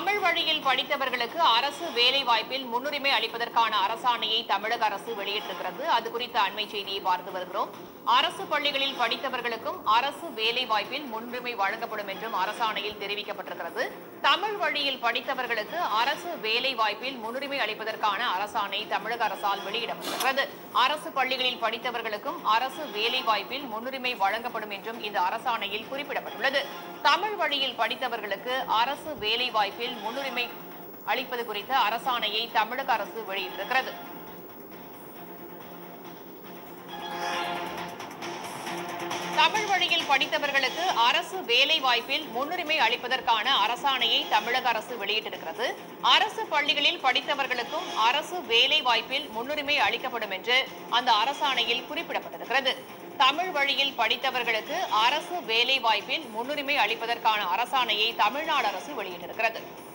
தமிழ் வழியில் படித்தவர்களுக்கு அரசு வேலை வாய்ப்பில் முன்னுரிமை அளிப்பதற்கான அரசாணையை தமிழக அரசு வெளியிட்டிருக்கிறது அது குறித்த அண்மை செய்தியை பார்த்து வருகிறோம் அரசு பள்ளிகளில் படித்தவர்களுக்கும் அரசு வேலை வாய்ப்பில் முன்னுரிமை வழங்கப்படும் என்றும் அரசாணையில் தெரிவிக்கப்பட்டிருக்கிறது தமிழ் வழியில் படித்தவர்களுக்கு அரசு வேலை வாய்ப்பில் முன்னுரிமை அளிப்பதற்கான அரசாணை தமிழக அரசால் வெளியிடப்பட்டிருக்கிறது அரசு பள்ளிகளில் படித்தவர்களுக்கும் அரசு வேலை வாய்ப்பில் முன்னுரிமை வழங்கப்படும் என்றும் இந்த அரசாணையில் குறிப்பிடப்பட்டுள்ளது தமிழ் வழியில் படித்தவர்களுக்கு அரசு வேலை வாய்ப்பில் முன்னுரிமை அளிப்பது குறித்த அரசாணையை தமிழக அரசு வெளியிட்டிருக்கிறது தமிழ் வழியில் படித்தவர்களுக்கு அரசு வேலை வாய்ப்பில் முன்னுரிமை அளிப்பதற்கான அரசாணையை தமிழக அரசு வெளியிட்டிருக்கிறது அரசு பள்ளிகளில் படித்தவர்களுக்கும் அரசு வேலை வாய்ப்பில் முன்னுரிமை அளிக்கப்படும் என்று அந்த அரசாணையில் குறிப்பிடப்பட்டிருக்கிறது தமிழ் வழியில் படித்தவர்களுக்கு அரசு வேலை வாய்ப்பில் முன்னுரிமை அளிப்பதற்கான அரசாணையை தமிழ்நாடு அரசு வெளியிட்டிருக்கிறது